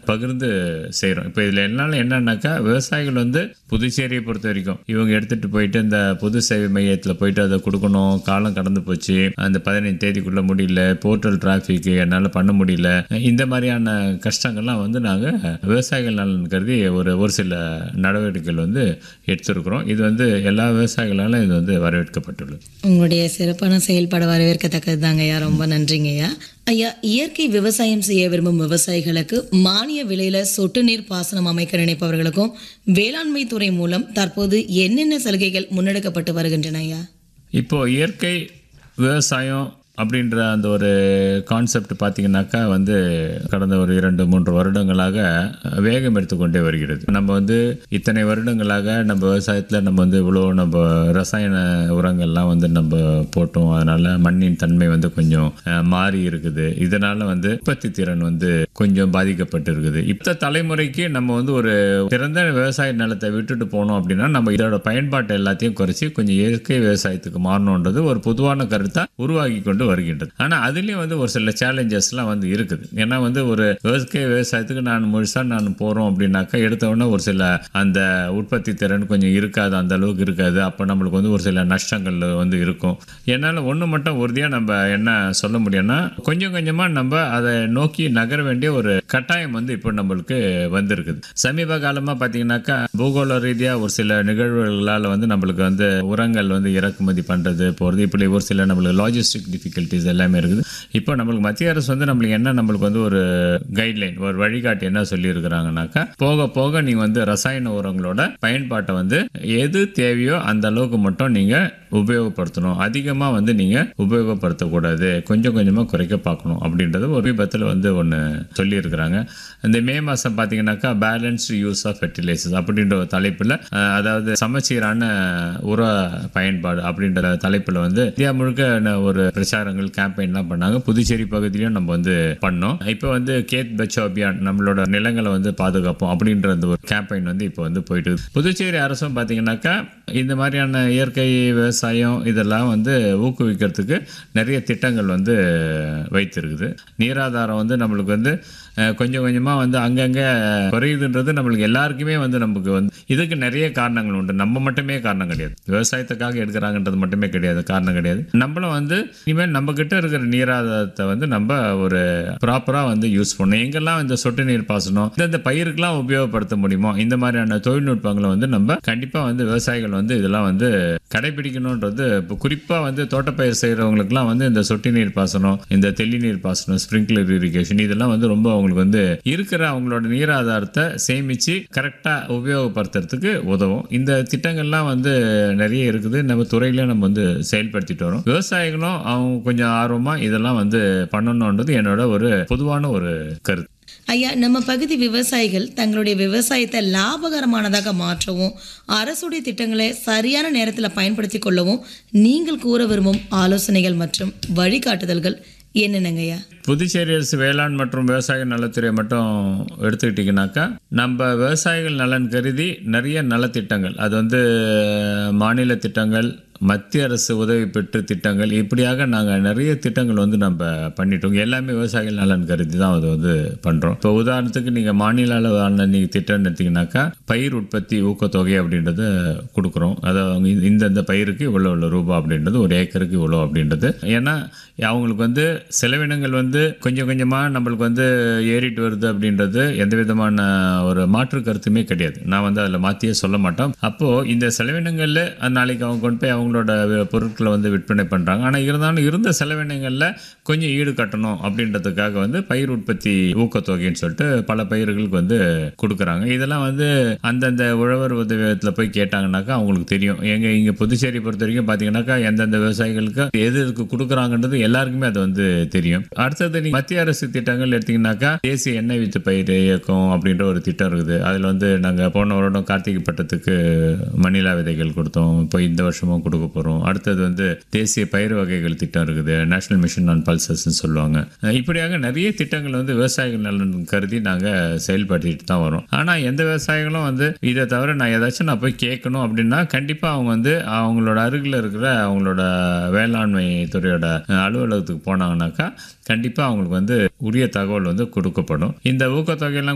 பகிர்ந்து செய்கிறோம் இப்போ இதில் என்னால் என்னன்னாக்கா விவசாயிகள் வந்து புதுச்சேரியை பொறுத்த வரைக்கும் இவங்க எடுத்துகிட்டு போயிட்டு இந்த பொது சேவை மையத்தில் போயிட்டு அதை கொடுக்கணும் காலம் கடந்து போச்சு அந்த பதினைந்து தேதிக்குள்ளே முடியல போர்ட்டல் டிராஃபிக் என்னால் பண்ண முடியல இந்த மாதிரியான கஷ்டங்கள்லாம் வந்து நாங்கள் விவசாயிகள் நலன் கருதி ஒரு ஒரு சில நடவடிக்கைகள் வந்து எடுத்திருக்கிறோம் இது வந்து எல்லா விவசாயிகளாலும் இது வந்து வரவேற்கப்பட்டுள்ளது உங்களுடைய சிறப்பான செயல்பாடு வரவேற்கத்தக்கது தாங்க ஐயா ரொம்ப நன்றிங்க ஐயா ஐயா இயற்கை விவசாயம் செய்ய விரும்பும் விவசாயிகளுக்கு மானிய விலையில சொட்டு நீர் பாசனம் அமைக்க நினைப்பவர்களுக்கும் வேளாண்மை துறை மூலம் தற்போது என்னென்ன சலுகைகள் முன்னெடுக்கப்பட்டு வருகின்றன ஐயா இப்போ இயற்கை விவசாயம் அப்படின்ற அந்த ஒரு கான்செப்ட் பார்த்தீங்கன்னாக்கா வந்து கடந்த ஒரு இரண்டு மூன்று வருடங்களாக வேகம் எடுத்துக்கொண்டே வருகிறது நம்ம வந்து இத்தனை வருடங்களாக நம்ம விவசாயத்தில் நம்ம வந்து இவ்வளோ நம்ம ரசாயன உரங்கள்லாம் வந்து நம்ம போட்டோம் அதனால மண்ணின் தன்மை வந்து கொஞ்சம் அஹ், மாறி இருக்குது இதனால வந்து உற்பத்தி திறன் வந்து கொஞ்சம் பாதிக்கப்பட்டு இருக்குது இப்போ தலைமுறைக்கு நம்ம வந்து ஒரு சிறந்த விவசாய நிலத்தை விட்டுட்டு போனோம் அப்படின்னா நம்ம இதோட பயன்பாட்டை எல்லாத்தையும் குறைச்சி கொஞ்சம் இயற்கை விவசாயத்துக்கு மாறணுன்றது ஒரு பொதுவான கருத்தா உருவாகி கொண்டு வருகின்றது ஆனா அதுலயும் வந்து ஒரு சில சேலஞ்சஸ்லாம் வந்து இருக்குது ஏன்னா வந்து ஒரு இயற்கை விவசாயத்துக்கு நான் முழுசா நான் போறோம் அப்படின்னாக்கா எடுத்த உடனே ஒரு சில அந்த உற்பத்தி திறன் கொஞ்சம் இருக்காது அந்த அளவுக்கு இருக்காது அப்போ நம்மளுக்கு வந்து ஒரு சில நஷ்டங்கள் வந்து இருக்கும் என்னால் ஒன்று மட்டும் உறுதியாக நம்ம என்ன சொல்ல முடியும்னா கொஞ்சம் கொஞ்சமாக நம்ம அதை நோக்கி நகர வேண்டிய ஒரு கட்டாயம் வந்து இப்போ நம்மளுக்கு வந்திருக்குது சமீப காலமாக பார்த்தீங்கன்னாக்கா பூகோள ரீதியாக ஒரு சில நிகழ்வுகளால் வந்து நம்மளுக்கு வந்து உரங்கள் வந்து இறக்குமதி பண்ணுறது போகிறது இப்படி ஒரு சில நம்மளுக்கு லாஜிஸ்டிக் டிஃபிகல்ட்டிஸ் எல்லாமே இருக்குது இப்போ நம்மளுக்கு மத்திய அரசு வந்து நம்மளுக்கு என்ன நம்மளுக்கு வந்து ஒரு கைட்லைன் ஒரு வழிகாட்டி என்ன சொல்லியிருக்கிறாங்கனாக்கா போக போக நீங்கள் வந்து ரசாயன உரங்களோட பயன்பாட்டை வந்து எது தேவையோ அந்த அளவுக்கு மட்டும் நீங்கள் உபயோகப்படுத்தணும் அதிகமாக வந்து நீங்கள் உபயோகப்படுத்தக்கூடாது கொஞ்சம் கொஞ்சமாக குறைக்க பார்க்கணும் அப்படின்றது ஒரு விபத்தில் வந்து ஒன்று சொல்லியிருக்கிறாங்க இந்த மே மாதம் பார்த்தீங்கன்னாக்கா பேலன்ஸ்டு யூஸ் ஆஃப் ஃபெர்டிலைசர்ஸ் அப்படின்ற ஒரு தலைப்பில் அஹ், அதாவது சமச்சீரான உர பயன்பாடு அப்படின்ற தலைப்பில் வந்து இந்தியா முழுக்க ந- ஒரு பிரச்சாரங்கள் கேம்பெயின்லாம் பண்ணாங்க புதுச்சேரி பகுதியிலையும் நம்ம வந்து பண்ணோம் இப்போ வந்து கேத் பச்சோ அபியான் நம்மளோட நிலங்களை வந்து பாதுகாப்போம் அப்படின்ற அந்த ஒரு கேம்பெயின் வந்து இப்போ வந்து போயிட்டு இருக்கு. புதுச்சேரி அரசும் பார்த்தீங்கன்னாக்கா இந்த மாதிரியான இயற்கை விவசாயம் இதெல்லாம் வந்து ஊக்குவிக்கிறதுக்கு நிறைய திட்டங்கள் வந்து வைத்திருக்குது நீராதாரம் வந்து நம்மளுக்கு வந்து அஹ், கொஞ்சம் கொஞ்சமாக வந்து அங்கங்கே குறையுதுன்றது நம்மளுக்கு எல்லாருக்குமே வந்து நமக்கு வந்து இதுக்கு நிறைய காரணங்கள் உண்டு நம்ம மட்டுமே காரணம் கிடையாது விவசாயத்துக்காக எடுக்கிறாங்கன்றது மட்டுமே கிடையாது காரணம் கிடையாது நம்மளும் வந்து இனிமேல் நம்ம கிட்ட இருக்கிற நீராதாரத்தை வந்து நம்ம ஒரு ப்ராப்பராக வந்து யூஸ் பண்ணணும் எங்கெல்லாம் இந்த சொட்டு நீர் பாசனம் இந்தந்த பயிருக்கெல்லாம் உபயோகப்படுத்த முடியுமோ இந்த மாதிரியான தொழில்நுட்பங்களை வந்து நம்ம கண்டிப்பாக வந்து விவசாயிகள் வந்து இதெல்லாம் வந்து கடைபிடிக்கணுன்றது இப்போ குறிப்பாக வந்து தோட்டப்பயிர் செய்கிறவங்களுக்குலாம் வந்து இந்த சொட்டு நீர் பாசனம் இந்த தெளி நீர் பாசனம் ஸ்ப்ரிங்க்லர் இரிகேஷன் இதெல்லாம் வந்து ரொம்ப அவங்களுக்கு வந்து இருக்கிற அவங்களோட நீராதாரத்தை சேமித்து கரெக்டாக உபயோகப்படுத்துறதுக்கு உதவும் இந்த திட்டங்கள்லாம் வந்து நிறைய இருக்குது நம்ம துறையில நம்ம வந்து செயல்படுத்திட்டு வரோம் விவசாயிகளும் அவங்க கொஞ்சம் ஆர்வமாக இதெல்லாம் வந்து பண்ணணுன்றது என்னோட ஒரு பொதுவான ஒரு கருத்து ஐயா நம்ம பகுதி விவசாயிகள் தங்களுடைய விவசாயத்தை லாபகரமானதாக மாற்றவும் அரசுடைய திட்டங்களை சரியான நேரத்தில் பயன்படுத்தி கொள்ளவும் நீங்கள் கூற விரும்பும் ஆலோசனைகள் மற்றும் வழிகாட்டுதல்கள் என்னென்னங்க ஐயா புதுச்சேரி அரசு வேளாண் மற்றும் விவசாய நலத்துறை மட்டும் எடுத்துக்கிட்டிங்கனாக்கா நம்ம விவசாயிகள் நலன் கருதி நிறைய நலத்திட்டங்கள் அது வந்து மாநில திட்டங்கள் மத்திய அரசு உதவி பெற்று திட்டங்கள் இப்படியாக நாங்கள் நிறைய திட்டங்கள் வந்து நம்ம பண்ணிட்டோம் எல்லாமே விவசாயிகள் நலன் கருதி தான் அது வந்து பண்ணுறோம் இப்போ உதாரணத்துக்கு நீங்கள் மாநில அளவான நீங்கள் திட்டம் எடுத்தீங்கன்னாக்கா பயிர் உற்பத்தி ஊக்கத்தொகை அப்படின்றத கொடுக்குறோம் அதாவது அவங்க இந்த- இந்தந்த பயிருக்கு இவ்வளோ இவ்வளோ ரூபா அப்படின்றது ஒரு ஏக்கருக்கு இவ்வளோ அப்படின்றது ஏன்னா அவங்களுக்கு வந்து செலவினங்கள் வந்து கொஞ்சம் கொஞ்சமாக நம்மளுக்கு வந்து ஏறிட்டு வருது அப்படின்றது எந்த விதமான ஒரு மாற்று கருத்துமே கிடையாது நான் வந்து அதில் மாற்றியே சொல்ல மாட்டோம் அப்போது இந்த செலவினங்களில் நாளைக்கு அவங்க கொண்டு போய் அவங்களோட வி- பொருட்களை வந்து விற்பனை பண்ணுறாங்க ஆனால் இருந்தாலும் இருந்த செலவினங்களில் கொஞ்சம் ஈடு கட்டணும் அப்படின்றதுக்காக வந்து பயிர் உற்பத்தி ஊக்கத்தொகைன்னு சொல்லிட்டு பல பயிர்களுக்கு வந்து கொடுக்குறாங்க இதெல்லாம் வந்து அந்தந்த உழவர் உதவியத்தில் போய் கேட்டாங்கன்னாக்கா அவங்களுக்கு தெரியும் எங்க இங்கே புதுச்சேரி பொறுத்த வரைக்கும் பார்த்தீங்கன்னாக்கா எந்தெந்த விவசாயிகளுக்கு எது எதுக்கு கொடுக்குறாங்கன்றது எல்லாருக்குமே அது வந்து தெரியும் அடுத்தது நீங்க மத்திய அரசு திட்டங்கள் எடுத்தீங்கன்னாக்கா தேசிய எண்ணெய் வித்து பயிர் இயக்கம் அப்படின்ற ஒரு திட்டம் இருக்குது அதில் வந்து நாங்கள் போன வருடம் கார்த்திகை பட்டத்துக்கு மணிலா விதைகள் கொடுத்தோம் இப்போ இந்த வருஷமும் கொடுக்க போகிறோம் அடுத்தது வந்து தேசிய பயிர் வகைகள் திட்டம் இருக்குது நேஷனல் மிஷன் ஆன் பல்சஸ்ன்னு சொல்லுவாங்க அஹ் இப்படியாக நிறைய திட்டங்கள் வந்து விவசாயிகள் நலன் கருதி நாங்கள் செயல்படுத்திட்டு தான் வரோம் ஆனால் எந்த விவசாயிகளும் வந்து இதை தவிர நான் ஏதாச்சும் நான் போய் கேட்கணும் அப்படின்னா கண்டிப்பாக அவங்க வந்து அவங்களோட அருகில் இருக்கிற அவங்களோட வேளாண்மை துறையோட அஹ், அலுவலகத்துக்கு போனாங்கன்னாக்கா கண்டிப்பாக அவங்களுக்கு வந்து உரிய தகவல் வந்து கொடுக்கப்படும் இந்த ஊக்கத்தொகையெல்லாம்